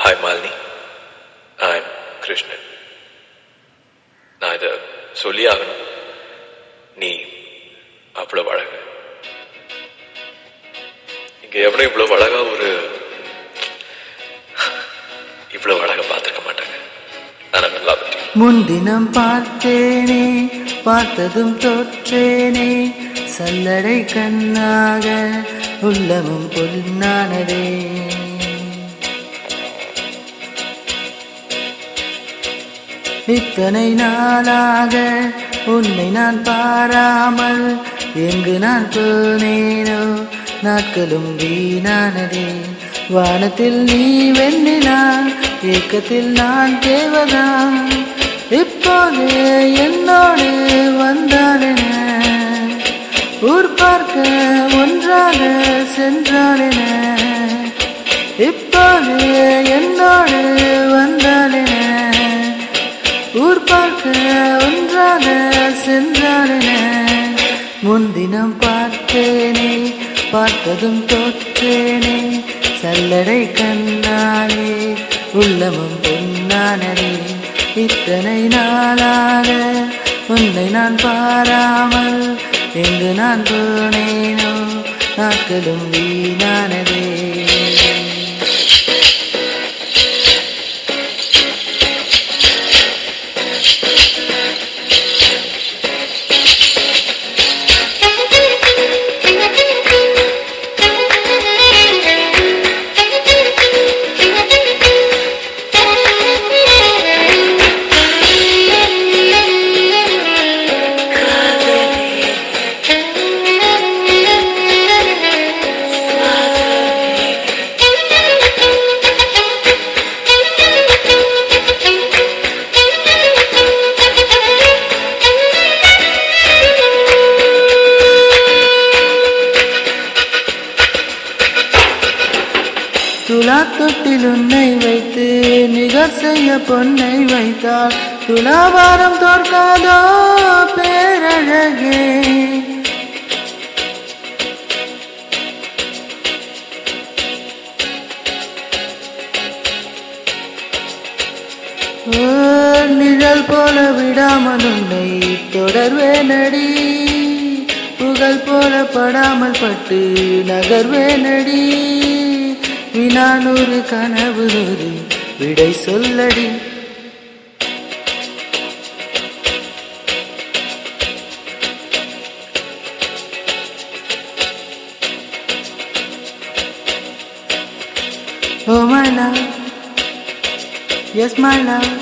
Hi Malini ஐ கிருஷ்ணன் நான் இதை சொல்லி ஆகணும் நீ அவ்வளவு அழகு இங்க எவனும் இவ்வளவு அழகா ஒரு இவ்வளவு அழகா பார்த்துருக்க மாட்டாங்க நான் நல்லா பற்றி முன்தினம் பார்த்தேனே பார்த்ததும் தோற்றேனே சல்லடை கண்ணாக உள்ளமும் பொன்னானதே இத்தனை நாளாக உன்னை நான் பாராமல் எங்கு நான் போனேனோ நாட்களும் வீணானதே வானத்தில் நீ வெண்ணிலா ஏக்கத்தில் நான் தேவதா இப்போது என்னோடு வந்தாலென ஊர் பார்க்க ஒன்றாக சென்றாலென இப்போது என்னோடு வந்தாலென ஊர் பார்க்க ஒன்றாக சென்றாலென முன்தினம் பார்த்தேனே பார்த்ததும் தோற்றேனே சல்லடை கண்ணாலே உள்ளமும் பொன்னானதே இத்தனை நாளாக உன்னை நான் பாராமல் எங்கு நான் போனேனோ நாட்களும் வீணானதே துலா தொட்டில் உன்னை வைத்து நிகர் செய்ய பொன்னை வைத்தால் துலாபாரம் தோற்காதோ பேரழகே ஓ, நிழல் போல விடாமல் உன்னை தொடர்வேனடி புகழ் போல படாமல் பட்டு நகர்வேனடி வினானூறு கனவு நூறு விடை சொல்லடி Oh my love, yes my love.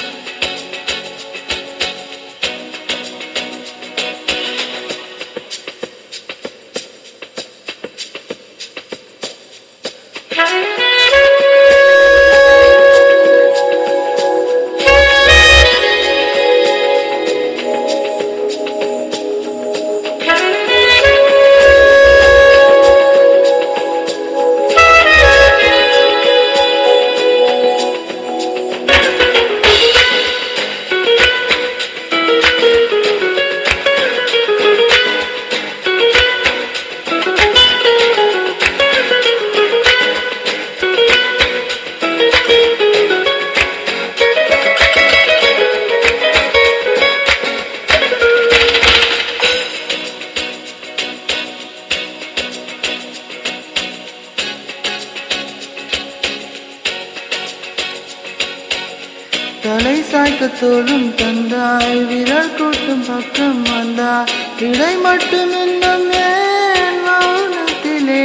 தலை சாய்க்க தோளும் தந்தாய் விரல் கூட்டும் பக்கம் வந்தாய் இடை மட்டும் இன்னும் ஏன் மௌனத்திலே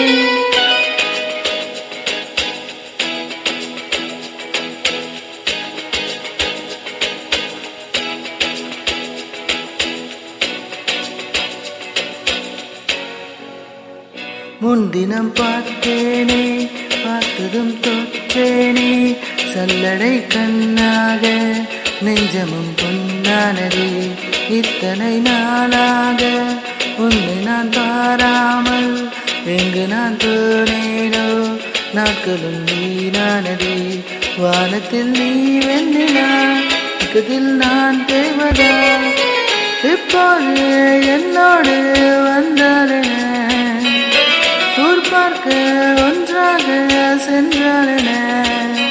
முன்தினம் பார்த்தேனே பார்த்ததும் தோற்றேனே சல்லடை கண்ணாக நெஞ்சமும் பொன்னானதே இத்தனை நாளாக உன்னை நான் பாராமல் எங்கு நான் போனேனோ நாட்களும் வீணானதே வானத்தில் நீ வெண்ணிலா இக்கத்தில் நான் தேவதா இப்போது என்னோடு வந்தாலென ஊர் பார்க்க ஒன்றாக சென்றாலென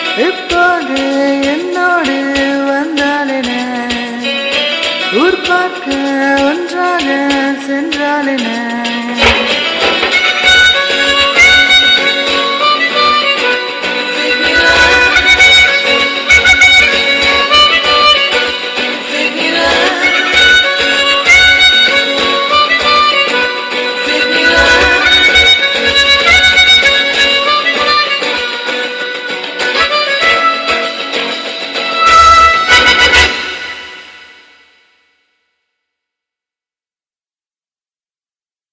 இப்போது என்னோடு வந்தாலென ஊர் பார்க்க ஒன்றாக சென்றாலென